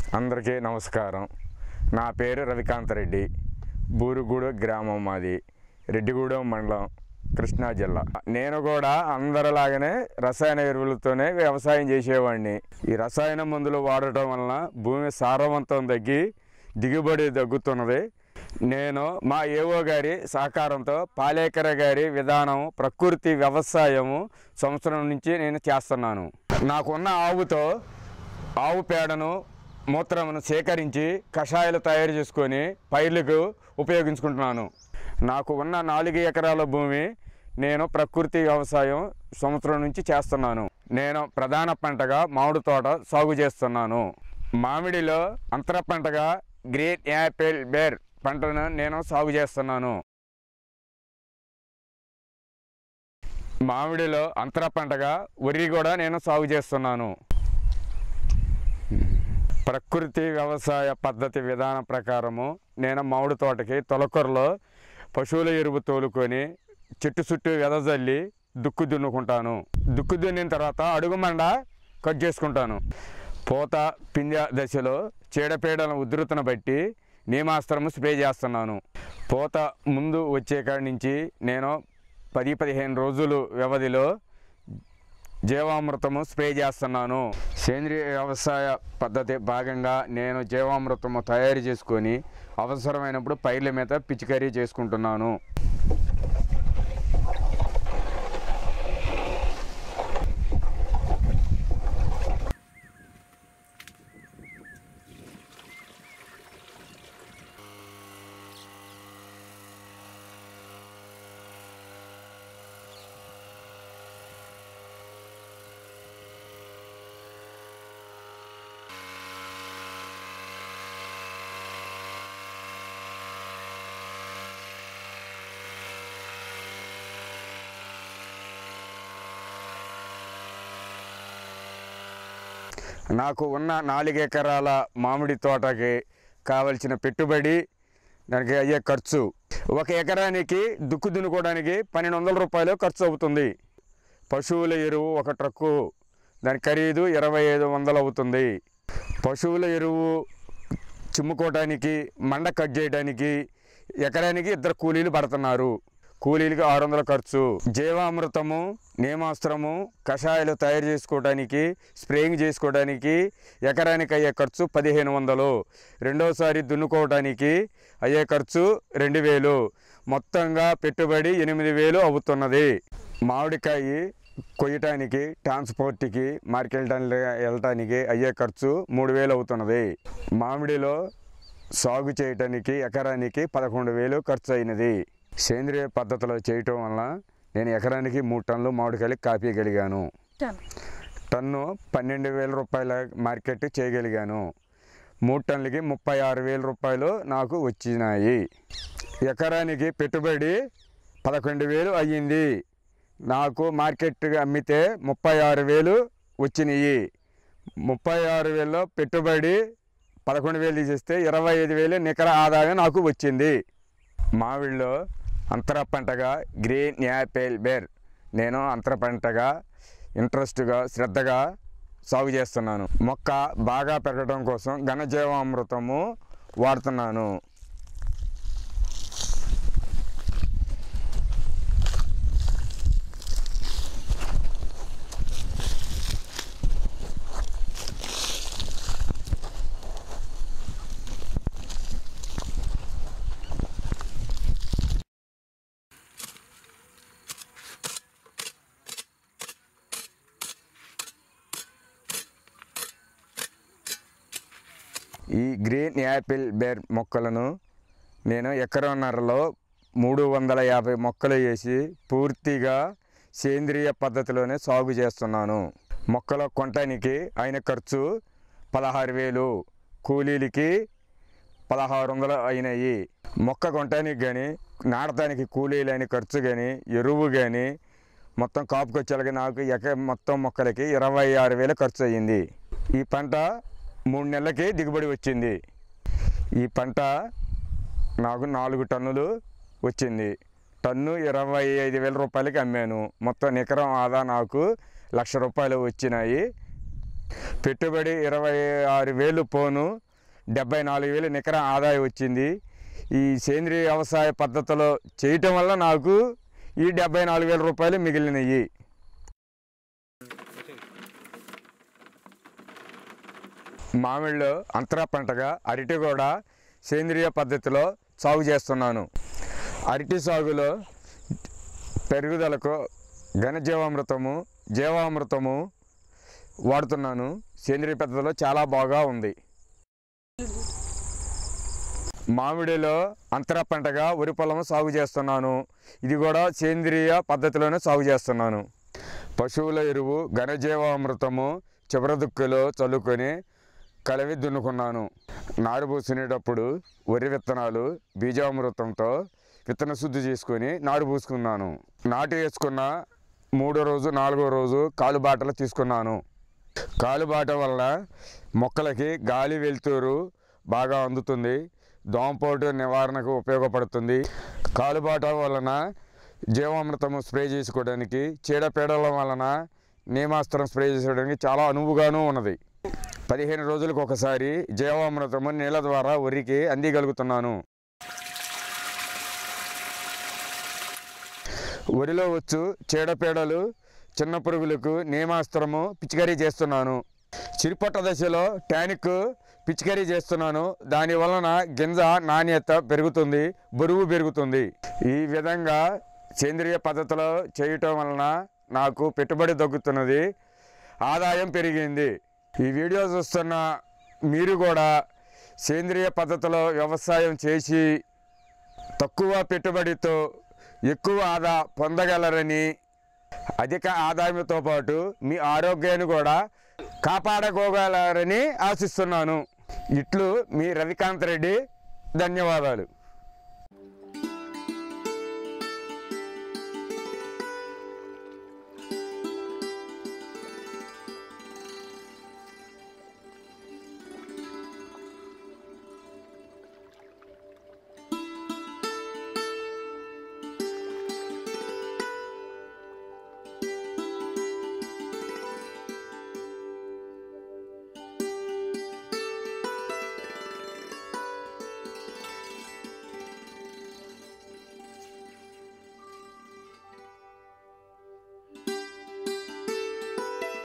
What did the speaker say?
అందరికీ నమస్కారం నా పేరు రవికాంత్ రెడ్డి బూరుగుడు గ్రామం మాది రెడ్డిగూడెం మండలం కృష్ణా జిల్లా నేను కూడా అందరిలాగానే రసాయన ఎరువులతోనే వ్యవసాయం చేసేవాడిని ఈ రసాయన మందులు వాడటం వలన భూమి సారవంతం తగ్గి దిగుబడి తగ్గుతున్నది నేను మా ఏవో గారి సహకారంతో పాలేకర గారి విధానం ప్రకృతి వ్యవసాయము సంవత్సరం నుంచి నేను చేస్తున్నాను నాకున్న ఆవుతో ఆవు పేడను మూత్రమును సేకరించి కషాయాలు తయారు చేసుకొని పైర్లకు ఉపయోగించుకుంటున్నాను నాకు ఉన్న నాలుగు ఎకరాల భూమి నేను ప్రకృతి వ్యవసాయం సంవత్సరం నుంచి చేస్తున్నాను నేను ప్రధాన పంటగా మామిడి తోట సాగు చేస్తున్నాను మామిడిలో అంతర పంటగా గ్రీన్ యాపిల్ బేర్ పంటను నేను సాగు చేస్తున్నాను మామిడిలో అంతర పంటగా వరి కూడా నేను సాగు చేస్తున్నాను ప్రకృతి వ్యవసాయ పద్ధతి విధానం ప్రకారము నేను మామిడి తోటకి తొలకూరలో పశువుల ఎరువు తోలుకొని చెట్టు చుట్టూ వెదజల్లి దుక్కు దున్నుకుంటాను దుక్కు దున్నిన తర్వాత అడుగు మండ కట్ చేసుకుంటాను పూత పింజ దశలో చీడపీడల ఉధృతను బట్టి నీమాస్త్రము స్ప్రే చేస్తున్నాను పూత ముందు వచ్చే కాడి నుంచి నేను పది పదిహేను రోజులు వ్యవధిలో జీవామృతము స్ప్రే చేస్తున్నాను సేంద్రియ వ్యవసాయ పద్ధతి భాగంగా నేను జీవామృతము తయారు చేసుకొని అవసరమైనప్పుడు పైర్ల మీద పిచికారీ చేసుకుంటున్నాను నాకు ఉన్న నాలుగు ఎకరాల మామిడి తోటకి కావలసిన పెట్టుబడి దానికి అయ్యే ఖర్చు ఒక ఎకరానికి దుక్కు దున్నుకోవడానికి పన్నెండు వందల రూపాయలు ఖర్చు అవుతుంది పశువుల ఎరువు ఒక ట్రక్కు దాని ఖరీదు ఇరవై ఐదు వందలు అవుతుంది పశువుల ఎరువు చిమ్ముకోవడానికి మండ కట్ చేయడానికి ఎకరానికి ఇద్దరు కూలీలు పడుతున్నారు కూలీలకి ఆరు వందల ఖర్చు జీవామృతము నేమాస్త్రము కషాయాలు తయారు చేసుకోవడానికి స్ప్రేయింగ్ చేసుకోవడానికి ఎకరానికి అయ్యే ఖర్చు పదిహేను వందలు రెండోసారి దున్నుకోవడానికి అయ్యే ఖర్చు రెండు వేలు మొత్తంగా పెట్టుబడి ఎనిమిది వేలు అవుతున్నది మామిడికాయ కొయ్యటానికి ట్రాన్స్పోర్ట్కి మార్కెట్ వెళ్ళటానికి అయ్యే ఖర్చు మూడు వేలు అవుతున్నది మామిడిలో సాగు చేయటానికి ఎకరానికి పదకొండు వేలు ఖర్చు అయినది సేంద్రియ పద్ధతిలో చేయటం వలన నేను ఎకరానికి మూడు టన్నులు మామిడికాయలు కాపీయగలిగాను టన్ టన్ను పన్నెండు వేల రూపాయల మార్కెట్ చేయగలిగాను మూడు టన్నులకి ముప్పై ఆరు వేల రూపాయలు నాకు వచ్చినాయి ఎకరానికి పెట్టుబడి పదకొండు వేలు అయ్యింది నాకు మార్కెట్గా అమ్మితే ముప్పై ఆరు వేలు వచ్చినాయి ముప్పై ఆరు వేలలో పెట్టుబడి పదకొండు వేలు తీసేస్తే ఇరవై ఐదు వేలు నికర ఆదాయం నాకు వచ్చింది మామిడిలో అంతర పంటగా గ్రీన్ యాపిల్ బేర్ నేను అంతర పంటగా ఇంట్రెస్ట్గా శ్రద్ధగా సాగు చేస్తున్నాను మొక్క బాగా పెరగడం కోసం ఘనజీవామృతము వాడుతున్నాను ఈ గ్రీన్ యాపిల్ బేర్ మొక్కలను నేను ఎకరన్నరలో మూడు వందల యాభై మొక్కలు వేసి పూర్తిగా సేంద్రియ పద్ధతిలోనే సాగు చేస్తున్నాను మొక్కల కొనటానికి అయిన ఖర్చు పదహారు వేలు కూలీలకి పదహారు వందలు అయినాయి మొక్క కొనటానికి కానీ నాటడానికి కూలీలు అయిన ఖర్చు కానీ ఎరువు కానీ మొత్తం కాపుకొచ్చేలాగా నాకు ఎక మొత్తం మొక్కలకి ఇరవై ఆరు వేలు ఖర్చు అయ్యింది ఈ పంట మూడు నెలలకి దిగుబడి వచ్చింది ఈ పంట నాకు నాలుగు టన్నులు వచ్చింది టన్ను ఇరవై ఐదు వేల రూపాయలకి అమ్మాను మొత్తం నికరం ఆదా నాకు లక్ష రూపాయలు వచ్చినాయి పెట్టుబడి ఇరవై ఆరు వేలు పోను డెబ్బై నాలుగు వేలు నికర ఆదాయం వచ్చింది ఈ సేంద్రియ వ్యవసాయ పద్ధతిలో చేయటం వల్ల నాకు ఈ డెబ్బై నాలుగు వేల రూపాయలు మిగిలినవి మామిడిలో అంతరా పంటగా అరటి కూడా సేంద్రియ పద్ధతిలో సాగు చేస్తున్నాను అరటి సాగులో పెరుగుదలకు ఘనజీవామృతము జీవామృతము వాడుతున్నాను సేంద్రియ పద్ధతిలో చాలా బాగా ఉంది మామిడిలో అంతర పంటగా వరి పొలం సాగు చేస్తున్నాను ఇది కూడా సేంద్రియ పద్ధతిలోనే సాగు చేస్తున్నాను పశువుల ఎరువు ఘనజీవామృతము చివర దుక్కులో చల్లుకొని కలివి దున్నుకున్నాను నారు పూసుకునేటప్పుడు వరి విత్తనాలు బీజామృతంతో విత్తన శుద్ధి చేసుకొని నారు పూసుకున్నాను నాటు వేసుకున్న మూడో రోజు నాలుగో రోజు కాలు బాటలు తీసుకున్నాను కాలుబాట వల్ల మొక్కలకి గాలి వెలుతురు బాగా అందుతుంది దోమపోటు నివారణకు ఉపయోగపడుతుంది కాలుబాట వలన జీవామృతము స్ప్రే చేసుకోవడానికి చీడపీడల వలన నీమాస్త్రం స్ప్రే చేసుకోవడానికి చాలా అనువుగాను ఉన్నది పదిహేను రోజులకు ఒకసారి జీవామృతము నీళ్ళ ద్వారా వరికి అందిగలుగుతున్నాను వరిలో వచ్చు చీడపీడలు చిన్న పురుగులకు నియమాస్త్రము పిచికారీ చేస్తున్నాను చిరుపట్ట దశలో టానిక్ పిచికారీ చేస్తున్నాను దాని వలన గింజ నాణ్యత పెరుగుతుంది బరువు పెరుగుతుంది ఈ విధంగా సేంద్రియ పద్ధతిలో చేయటం వలన నాకు పెట్టుబడి తగ్గుతున్నది ఆదాయం పెరిగింది ఈ వీడియో చూస్తున్న మీరు కూడా సేంద్రియ పద్ధతిలో వ్యవసాయం చేసి తక్కువ పెట్టుబడితో ఎక్కువ ఆదా పొందగలరని అధిక ఆదాయంతో పాటు మీ ఆరోగ్యాన్ని కూడా కాపాడుకోగలరని ఆశిస్తున్నాను ఇట్లు మీ రవికాంత్ రెడ్డి ధన్యవాదాలు